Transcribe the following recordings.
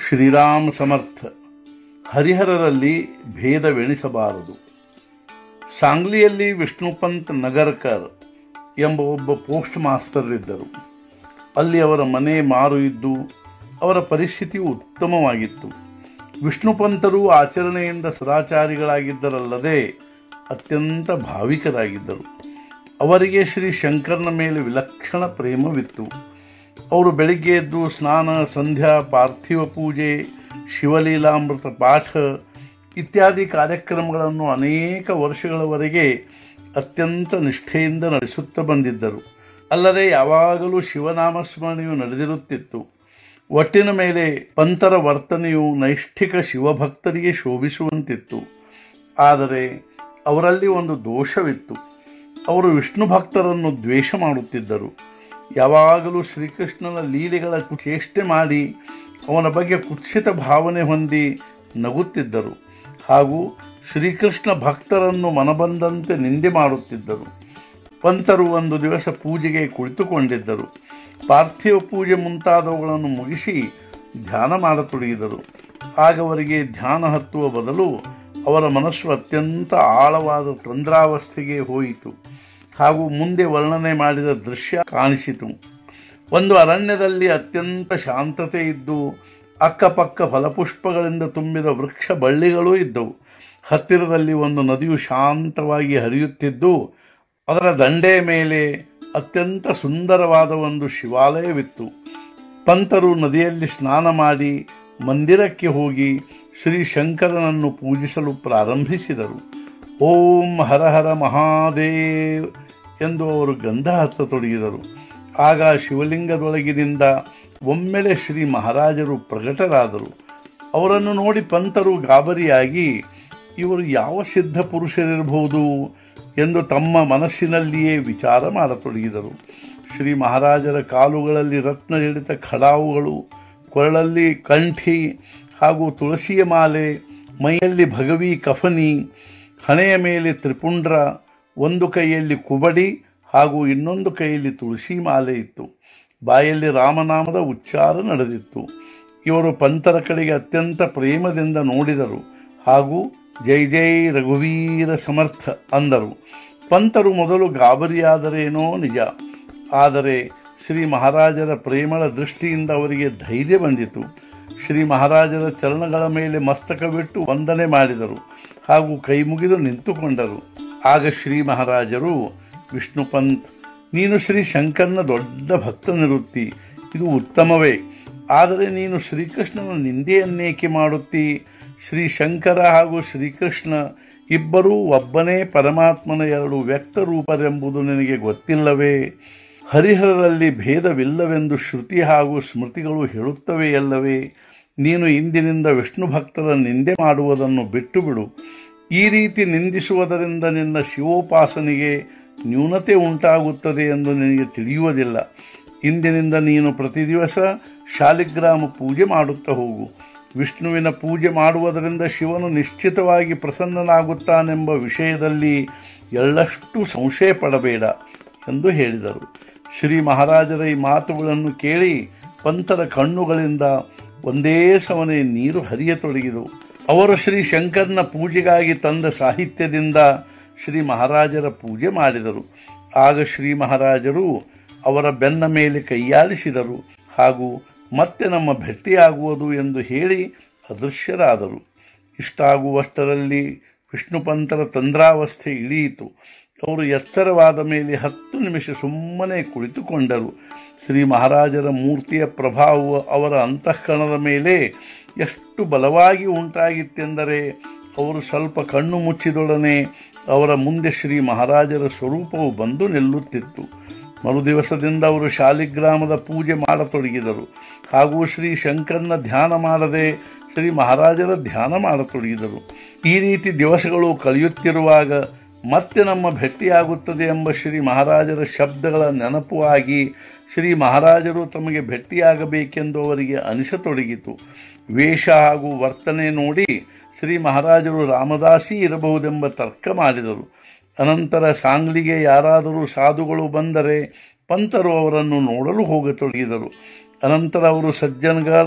ಶ್ರೀರಾಮ್ ಸಮರ್ಥ ಹರಿಹರರಲ್ಲಿ ಭೇದವೆಣಿಸಬಾರದು ಸಾಂಗ್ಲಿಯಲ್ಲಿ ವಿಷ್ಣುಪಂತ್ ನಗರ್ಕರ್ ಎಂಬ ಒಬ್ಬ post master ಇದ್ದರು ಅಲ್ಲಿ ಅವರ ಮನೆ ಮಾರು ಇದ್ದು ಅವರ ಪರಿಸ್ಥಿತಿ ಉತ್ತಮವಾಗಿತ್ತು ವಿಷ್ಣುಪಂತರು ಆಚರಣೆಯಿಂದ ಸದಾಚಾರಿಗಳಾಗಿದ್ದರಲ್ಲದೆ ಅತ್ಯಂತ ಭಾವಿಕರಾಗಿದ್ದರು ಅವರಿಗೆ ಶ್ರೀ ಶಂಕರನ ಮೇಲೆ ವಿಲಕ್ಷಣ ಪ್ರೇಮವಿತ್ತು ಅವರು ಬೆಳಿಗ್ಗೆ ಎದ್ದು ಸ್ನಾನ ಸಂಧ್ಯಾ ಪಾರ್ಥಿವ ಪೂಜೆ ಶಿವಲೀಲಾಮೃತ ಪಾಠ ಇತ್ಯಾದಿ ಕಾರ್ಯಕ್ರಮಗಳನ್ನು ಅನೇಕ ವರ್ಷಗಳವರೆಗೆ ಅತ್ಯಂತ ನಿಷ್ಠೆಯಿಂದ ನಡೆಸುತ್ತಾ ಬಂದಿದ್ದರು ಅಲ್ಲದೆ ಯಾವಾಗಲೂ ಶಿವನಾಮ ಸ್ಮರಣೆಯು ನಡೆದಿರುತ್ತಿತ್ತು ಒಟ್ಟಿನ ಮೇಲೆ ಪಂತರ ವರ್ತನೆಯು ನೈಷ್ಠಿಕ ಶಿವಭಕ್ತರಿಗೆ ಶೋಭಿಸುವಂತಿತ್ತು ಆದರೆ ಅವರಲ್ಲಿ ಒಂದು ದೋಷವಿತ್ತು ಅವರು ವಿಷ್ಣು ಭಕ್ತರನ್ನು ದ್ವೇಷ ಮಾಡುತ್ತಿದ್ದರು ಯಾವಾಗಲೂ ಶ್ರೀಕೃಷ್ಣನ ಲೀಲೆಗಳ ಚೇಷ್ಟೆ ಮಾಡಿ ಅವನ ಬಗ್ಗೆ ಕುತ್ಸಿತ ಭಾವನೆ ಹೊಂದಿ ನಗುತ್ತಿದ್ದರು ಹಾಗೂ ಶ್ರೀಕೃಷ್ಣ ಭಕ್ತರನ್ನು ಮನಬಂದಂತೆ ನಿಂದೆ ಮಾಡುತ್ತಿದ್ದರು ಪಂತರು ಒಂದು ದಿವಸ ಪೂಜೆಗೆ ಕುಳಿತುಕೊಂಡಿದ್ದರು ಪಾರ್ಥಿವ ಪೂಜೆ ಮುಂತಾದವುಗಳನ್ನು ಮುಗಿಸಿ ಧ್ಯಾನ ಮಾಡತೊಡಗಿದರು ಆಗ ಅವರಿಗೆ ಧ್ಯಾನ ಹತ್ತುವ ಬದಲು ಅವರ ಮನಸ್ಸು ಅತ್ಯಂತ ಆಳವಾದ ತಂದ್ರಾವಸ್ಥೆಗೆ ಹೋಯಿತು ಹಾಗೂ ಮುಂದೆ ವರ್ಣನೆ ಮಾಡಿದ ದೃಶ್ಯ ಕಾಣಿಸಿತು ಒಂದು ಅರಣ್ಯದಲ್ಲಿ ಅತ್ಯಂತ ಶಾಂತತೆ ಇದ್ದು ಅಕ್ಕಪಕ್ಕ ಫಲಪುಷ್ಪಗಳಿಂದ ತುಂಬಿದ ವೃಕ್ಷ ಬಳ್ಳಿಗಳೂ ಇದ್ದವು ಹತ್ತಿರದಲ್ಲಿ ಒಂದು ನದಿಯು ಶಾಂತವಾಗಿ ಹರಿಯುತ್ತಿದ್ದು ಅದರ ದಂಡೆಯ ಮೇಲೆ ಅತ್ಯಂತ ಸುಂದರವಾದ ಒಂದು ಶಿವಾಲಯವಿತ್ತು ಪಂತರು ನದಿಯಲ್ಲಿ ಸ್ನಾನ ಮಾಡಿ ಮಂದಿರಕ್ಕೆ ಹೋಗಿ ಶ್ರೀ ಶಂಕರನನ್ನು ಪೂಜಿಸಲು ಪ್ರಾರಂಭಿಸಿದರು ಓಂ ಹರ ಹರ ಮಹಾದೇವ್ ಎಂದು ಅವರು ಗಂಧ ಹತ್ತತೊಡಗಿದರು ಆಗ ಶಿವಲಿಂಗದೊಳಗಿನಿಂದ ಒಮ್ಮೆಲೆ ಶ್ರೀ ಮಹಾರಾಜರು ಪ್ರಕಟರಾದರು ಅವರನ್ನು ನೋಡಿ ಪಂತರು ಗಾಬರಿಯಾಗಿ ಇವರು ಯಾವ ಸಿದ್ಧ ಪುರುಷರಿರಬಹುದು ಎಂದು ತಮ್ಮ ಮನಸ್ಸಿನಲ್ಲಿಯೇ ವಿಚಾರ ಮಾಡತೊಡಗಿದರು ಶ್ರೀ ಮಹಾರಾಜರ ಕಾಲುಗಳಲ್ಲಿ ರತ್ನ ಜಡಿತ ಖಡಾವುಗಳು ಕೊರಳಲ್ಲಿ ಕಂಠಿ ಹಾಗೂ ತುಳಸಿಯ ಮಾಲೆ ಮೈಯಲ್ಲಿ ಭಗವಿ ಕಫನಿ ಹಣೆಯ ಮೇಲೆ ತ್ರಿಪುಂಡ್ರ ಒಂದು ಕೈಯಲ್ಲಿ ಕುಬಡಿ ಹಾಗೂ ಇನ್ನೊಂದು ಕೈಯಲ್ಲಿ ತುಳಸಿ ಮಾಲೆ ಇತ್ತು ಬಾಯಲ್ಲಿ ರಾಮನಾಮದ ಉಚ್ಚಾರ ನಡೆದಿತ್ತು ಇವರು ಪಂತರ ಕಡೆಗೆ ಅತ್ಯಂತ ಪ್ರೇಮದಿಂದ ನೋಡಿದರು ಹಾಗೂ ಜೈ ಜೈ ರಘುವೀರ ಸಮರ್ಥ ಅಂದರು ಪಂತರು ಮೊದಲು ಗಾಬರಿಯಾದರೇನೋ ನಿಜ ಆದರೆ ಶ್ರೀ ಮಹಾರಾಜರ ಪ್ರೇಮಳ ದೃಷ್ಟಿಯಿಂದ ಅವರಿಗೆ ಧೈರ್ಯ ಬಂದಿತು ಶ್ರೀ ಮಹಾರಾಜರ ಚರಣಗಳ ಮೇಲೆ ಮಸ್ತಕವಿಟ್ಟು ವಂದನೆ ಮಾಡಿದರು ಹಾಗೂ ಕೈಮುಗಿದು ನಿಂತುಕೊಂಡರು ಆಗ ಶ್ರೀ ಮಹಾರಾಜರು ವಿಷ್ಣುಪಂತ್ ನೀನು ಶ್ರೀ ಶಂಕರನ ದೊಡ್ಡ ಭಕ್ತನಿರುತ್ತಿ ಇದು ಉತ್ತಮವೇ ಆದರೆ ನೀನು ಶ್ರೀಕೃಷ್ಣನ ನಿಂದೆಯನ್ನೇಕೆ ಮಾಡುತ್ತಿ ಶ್ರೀ ಶಂಕರ ಹಾಗೂ ಶ್ರೀಕೃಷ್ಣ ಇಬ್ಬರೂ ಒಬ್ಬನೇ ಪರಮಾತ್ಮನ ಎರಡು ವ್ಯಕ್ತ ರೂಪರೆಂಬುದು ನಿನಗೆ ಗೊತ್ತಿಲ್ಲವೇ ಹರಿಹರರಲ್ಲಿ ಭೇದವಿಲ್ಲವೆಂದು ಶ್ರುತಿ ಹಾಗೂ ಸ್ಮೃತಿಗಳು ಹೇಳುತ್ತವೆಯಲ್ಲವೇ ನೀನು ಇಂದಿನಿಂದ ವಿಷ್ಣು ಭಕ್ತರ ನಿಂದೆ ಮಾಡುವುದನ್ನು ಬಿಟ್ಟು ಬಿಡು ಈ ರೀತಿ ನಿಂದಿಸುವುದರಿಂದ ನಿನ್ನ ಶಿವೋಪಾಸನೆಗೆ ನ್ಯೂನತೆ ಉಂಟಾಗುತ್ತದೆ ಎಂದು ನಿನಗೆ ತಿಳಿಯುವುದಿಲ್ಲ ಇಂದಿನಿಂದ ನೀನು ಪ್ರತಿ ದಿವಸ ಶಾಲಿಗ್ರಾಮ ಪೂಜೆ ಮಾಡುತ್ತಾ ಹೋಗು ವಿಷ್ಣುವಿನ ಪೂಜೆ ಮಾಡುವುದರಿಂದ ಶಿವನು ನಿಶ್ಚಿತವಾಗಿ ಪ್ರಸನ್ನನಾಗುತ್ತಾನೆಂಬ ವಿಷಯದಲ್ಲಿ ಎಳ್ಳಷ್ಟು ಸಂಶಯ ಪಡಬೇಡ ಎಂದು ಹೇಳಿದರು ಶ್ರೀ ಮಹಾರಾಜರ ಈ ಮಾತುಗಳನ್ನು ಕೇಳಿ ಪಂತರ ಕಣ್ಣುಗಳಿಂದ ಒಂದೇ ಸಮನೆ ನೀರು ಹರಿಯತೊಡಗಿದವು ಅವರು ಶ್ರೀ ಶಂಕರನ ಪೂಜೆಗಾಗಿ ತಂದ ಸಾಹಿತ್ಯದಿಂದ ಶ್ರೀ ಮಹಾರಾಜರ ಪೂಜೆ ಮಾಡಿದರು ಆಗ ಶ್ರೀ ಮಹಾರಾಜರು ಅವರ ಬೆನ್ನ ಮೇಲೆ ಕೈಯಾಡಿಸಿದರು ಹಾಗೂ ಮತ್ತೆ ನಮ್ಮ ಭೇಟಿಯಾಗುವುದು ಎಂದು ಹೇಳಿ ಅದೃಶ್ಯರಾದರು ಇಷ್ಟಾಗುವಷ್ಟರಲ್ಲಿ ವಿಷ್ಣುಪಂತರ ತಂದ್ರಾವಸ್ಥೆ ಇಳಿಯಿತು ಅವರು ಎತ್ತರವಾದ ಮೇಲೆ ಹತ್ತು ನಿಮಿಷ ಸುಮ್ಮನೆ ಕುಳಿತುಕೊಂಡರು ಶ್ರೀ ಮಹಾರಾಜರ ಮೂರ್ತಿಯ ಪ್ರಭಾವವು ಅವರ ಅಂತಃಕರಣದ ಮೇಲೆ ಎಷ್ಟು ಬಲವಾಗಿ ಉಂಟಾಗಿತ್ತೆಂದರೆ ಅವರು ಸ್ವಲ್ಪ ಕಣ್ಣು ಮುಚ್ಚಿದೊಡನೆ ಅವರ ಮುಂದೆ ಶ್ರೀ ಮಹಾರಾಜರ ಸ್ವರೂಪವು ಬಂದು ನಿಲ್ಲುತ್ತಿತ್ತು ಮರುದಿವಸದಿಂದ ಅವರು ಶಾಲಿಗ್ರಾಮದ ಪೂಜೆ ಮಾಡತೊಡಗಿದರು ಹಾಗೂ ಶ್ರೀ ಶಂಕರನ ಧ್ಯಾನ ಮಾಡದೆ ಶ್ರೀ ಮಹಾರಾಜರ ಧ್ಯಾನ ಮಾಡತೊಡಗಿದರು ಈ ರೀತಿ ದಿವಸಗಳು ಕಳೆಯುತ್ತಿರುವಾಗ ಮತ್ತೆ ನಮ್ಮ ಭೇಟಿಯಾಗುತ್ತದೆ ಎಂಬ ಶ್ರೀ ಮಹಾರಾಜರ ಶಬ್ದಗಳ ನೆನಪು ಆಗಿ ಶ್ರೀ ಮಹಾರಾಜರು ತಮಗೆ ಭೇಟಿಯಾಗಬೇಕೆಂದು ಅವರಿಗೆ ಅನಿಸತೊಡಗಿತು ವೇಷ ಹಾಗೂ ವರ್ತನೆ ನೋಡಿ ಶ್ರೀ ಮಹಾರಾಜರು ರಾಮದಾಸಿ ಇರಬಹುದೆಂಬ ತರ್ಕ ಮಾಡಿದರು ಅನಂತರ ಸಾಂಗ್ಲಿಗೆ ಯಾರಾದರೂ ಸಾಧುಗಳು ಬಂದರೆ ಪಂತರು ಅವರನ್ನು ನೋಡಲು ಹೋಗತೊಡಗಿದರು ಅನಂತರ ಅವರು ಸಜ್ಜನ್ಗಢ್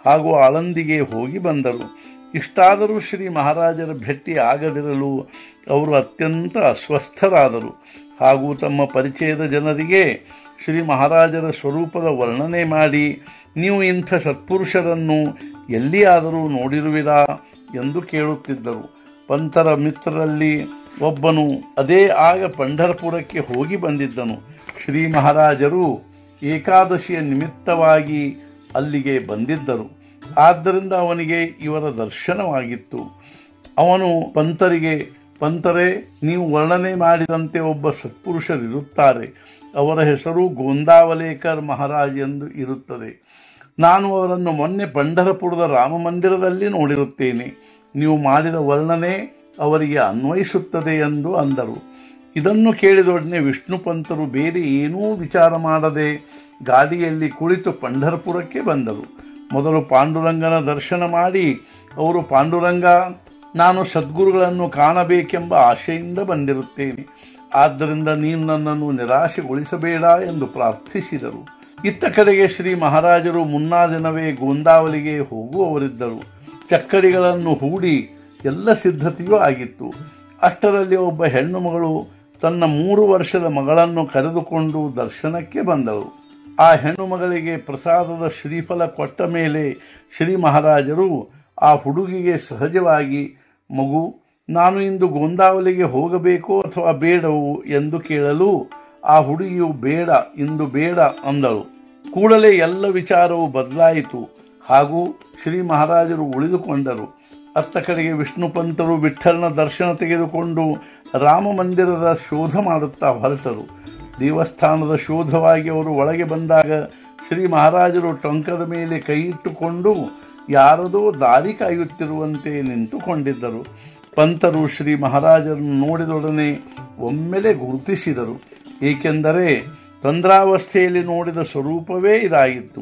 ಹಾಗೂ ಆಳಂದಿಗೆ ಹೋಗಿ ಬಂದರು ಇಷ್ಟಾದರೂ ಶ್ರೀ ಮಹಾರಾಜರ ಭೇಟಿ ಆಗದಿರಲು ಅವರು ಅತ್ಯಂತ ಅಸ್ವಸ್ಥರಾದರು ಹಾಗೂ ತಮ್ಮ ಪರಿಚಯದ ಜನರಿಗೆ ಶ್ರೀ ಮಹಾರಾಜರ ಸ್ವರೂಪದ ವರ್ಣನೆ ಮಾಡಿ ನೀವು ಇಂಥ ಸತ್ಪುರುಷರನ್ನು ಎಲ್ಲಿಯಾದರೂ ನೋಡಿರುವಿರಾ ಎಂದು ಕೇಳುತ್ತಿದ್ದರು ಪಂತರ ಮಿತ್ರರಲ್ಲಿ ಒಬ್ಬನು ಅದೇ ಆಗ ಪಂಢರಪುರಕ್ಕೆ ಹೋಗಿ ಬಂದಿದ್ದನು ಶ್ರೀ ಮಹಾರಾಜರು ಏಕಾದಶಿಯ ನಿಮಿತ್ತವಾಗಿ ಅಲ್ಲಿಗೆ ಬಂದಿದ್ದರು ಆದ್ದರಿಂದ ಅವನಿಗೆ ಇವರ ದರ್ಶನವಾಗಿತ್ತು ಅವನು ಪಂತರಿಗೆ ಪಂತರೇ ನೀವು ವರ್ಣನೆ ಮಾಡಿದಂತೆ ಒಬ್ಬ ಸತ್ಪುರುಷರಿರುತ್ತಾರೆ ಅವರ ಹೆಸರು ಗೋಂದಾವಲೇಕರ್ ಮಹಾರಾಜ್ ಎಂದು ಇರುತ್ತದೆ ನಾನು ಅವರನ್ನು ಮೊನ್ನೆ ಪಂಢರಪುರದ ರಾಮ ಮಂದಿರದಲ್ಲಿ ನೋಡಿರುತ್ತೇನೆ ನೀವು ಮಾಡಿದ ವರ್ಣನೆ ಅವರಿಗೆ ಅನ್ವಯಿಸುತ್ತದೆ ಎಂದು ಅಂದರು ಇದನ್ನು ಕೇಳಿದೊಡನೆ ವಿಷ್ಣು ಪಂತರು ಬೇರೆ ಏನೂ ವಿಚಾರ ಮಾಡದೆ ಗಾಡಿಯಲ್ಲಿ ಕುಳಿತು ಪಂಢರಪುರಕ್ಕೆ ಬಂದರು ಮೊದಲು ಪಾಂಡುರಂಗನ ದರ್ಶನ ಮಾಡಿ ಅವರು ಪಾಂಡುರಂಗ ನಾನು ಸದ್ಗುರುಗಳನ್ನು ಕಾಣಬೇಕೆಂಬ ಆಶೆಯಿಂದ ಬಂದಿರುತ್ತೇನೆ ಆದ್ದರಿಂದ ನೀನು ನನ್ನನ್ನು ನಿರಾಶೆಗೊಳಿಸಬೇಡ ಎಂದು ಪ್ರಾರ್ಥಿಸಿದರು ಇತ್ತ ಕಡೆಗೆ ಶ್ರೀ ಮಹಾರಾಜರು ಮುನ್ನಾ ದಿನವೇ ಗೋಂದಾವಲಿಗೆ ಹೋಗುವವರಿದ್ದರು ಚಕ್ಕಡಿಗಳನ್ನು ಹೂಡಿ ಎಲ್ಲ ಸಿದ್ಧತೆಯೂ ಆಗಿತ್ತು ಅಷ್ಟರಲ್ಲಿ ಒಬ್ಬ ಹೆಣ್ಣು ಮಗಳು ತನ್ನ ಮೂರು ವರ್ಷದ ಮಗಳನ್ನು ಕರೆದುಕೊಂಡು ದರ್ಶನಕ್ಕೆ ಬಂದಳು ಆ ಹೆಣ್ಣು ಮಗಳಿಗೆ ಪ್ರಸಾದದ ಶ್ರೀಫಲ ಕೊಟ್ಟ ಮೇಲೆ ಶ್ರೀ ಮಹಾರಾಜರು ಆ ಹುಡುಗಿಗೆ ಸಹಜವಾಗಿ ಮಗು ನಾನು ಇಂದು ಗೋಂದಾವಲಿಗೆ ಹೋಗಬೇಕೋ ಅಥವಾ ಬೇಡವು ಎಂದು ಕೇಳಲು ಆ ಹುಡುಗಿಯು ಬೇಡ ಇಂದು ಬೇಡ ಅಂದಳು ಕೂಡಲೇ ಎಲ್ಲ ವಿಚಾರವು ಬದಲಾಯಿತು ಹಾಗೂ ಶ್ರೀ ಮಹಾರಾಜರು ಉಳಿದುಕೊಂಡರು ಅತ್ತ ಕಡೆಗೆ ವಿಷ್ಣು ಪಂತರು ವಿಠ್ಠಲನ ದರ್ಶನ ತೆಗೆದುಕೊಂಡು ರಾಮ ಮಂದಿರದ ಶೋಧ ಮಾಡುತ್ತಾ ಹೊರಟರು ದೇವಸ್ಥಾನದ ಶೋಧವಾಗಿ ಅವರು ಒಳಗೆ ಬಂದಾಗ ಶ್ರೀ ಮಹಾರಾಜರು ಟೊಂಕದ ಮೇಲೆ ಕೈ ಇಟ್ಟುಕೊಂಡು ಯಾರದೋ ದಾರಿ ಕಾಯುತ್ತಿರುವಂತೆ ನಿಂತುಕೊಂಡಿದ್ದರು ಪಂತರು ಶ್ರೀ ಮಹಾರಾಜರನ್ನು ನೋಡಿದೊಡನೆ ಒಮ್ಮೆಲೆ ಗುರುತಿಸಿದರು ಏಕೆಂದರೆ ತಂದ್ರಾವಸ್ಥೆಯಲ್ಲಿ ನೋಡಿದ ಸ್ವರೂಪವೇ ಇದಾಗಿತ್ತು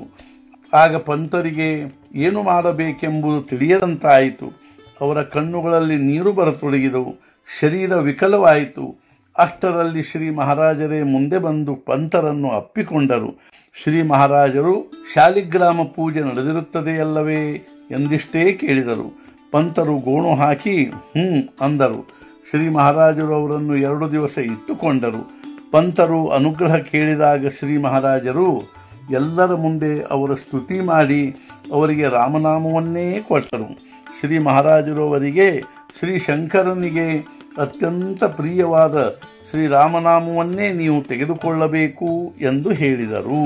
ಆಗ ಪಂತರಿಗೆ ಏನು ಮಾಡಬೇಕೆಂಬುದು ತಿಳಿಯದಂತಾಯಿತು ಅವರ ಕಣ್ಣುಗಳಲ್ಲಿ ನೀರು ಬರತೊಡಗಿದವು ಶರೀರ ವಿಕಲವಾಯಿತು ಅಷ್ಟರಲ್ಲಿ ಶ್ರೀ ಮಹಾರಾಜರೇ ಮುಂದೆ ಬಂದು ಪಂತರನ್ನು ಅಪ್ಪಿಕೊಂಡರು ಶ್ರೀ ಮಹಾರಾಜರು ಶಾಲಿಗ್ರಾಮ ಪೂಜೆ ನಡೆದಿರುತ್ತದೆಯಲ್ಲವೇ ಎಂದಿಷ್ಟೇ ಕೇಳಿದರು ಪಂತರು ಗೋಣು ಹಾಕಿ ಹ್ಞೂ ಅಂದರು ಶ್ರೀ ಮಹಾರಾಜರು ಅವರನ್ನು ಎರಡು ದಿವಸ ಇಟ್ಟುಕೊಂಡರು ಪಂತರು ಅನುಗ್ರಹ ಕೇಳಿದಾಗ ಶ್ರೀ ಮಹಾರಾಜರು ಎಲ್ಲರ ಮುಂದೆ ಅವರ ಸ್ತುತಿ ಮಾಡಿ ಅವರಿಗೆ ರಾಮನಾಮವನ್ನೇ ಕೊಟ್ಟರು ಶ್ರೀ ಮಹಾರಾಜರು ಅವರಿಗೆ ಶ್ರೀ ಶಂಕರನಿಗೆ ಅತ್ಯಂತ ಪ್ರಿಯವಾದ ಶ್ರೀರಾಮನಾಮವನ್ನೇ ನೀವು ತೆಗೆದುಕೊಳ್ಳಬೇಕು ಎಂದು ಹೇಳಿದರು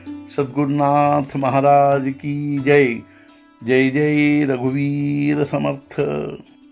ಸದ್ಗುರುನಾಥ ಮಹಾರಾಜ್ ಕಿ ಜೈ ಜೈ ಜೈ ರಘುವೀರ ಸಮರ್ಥ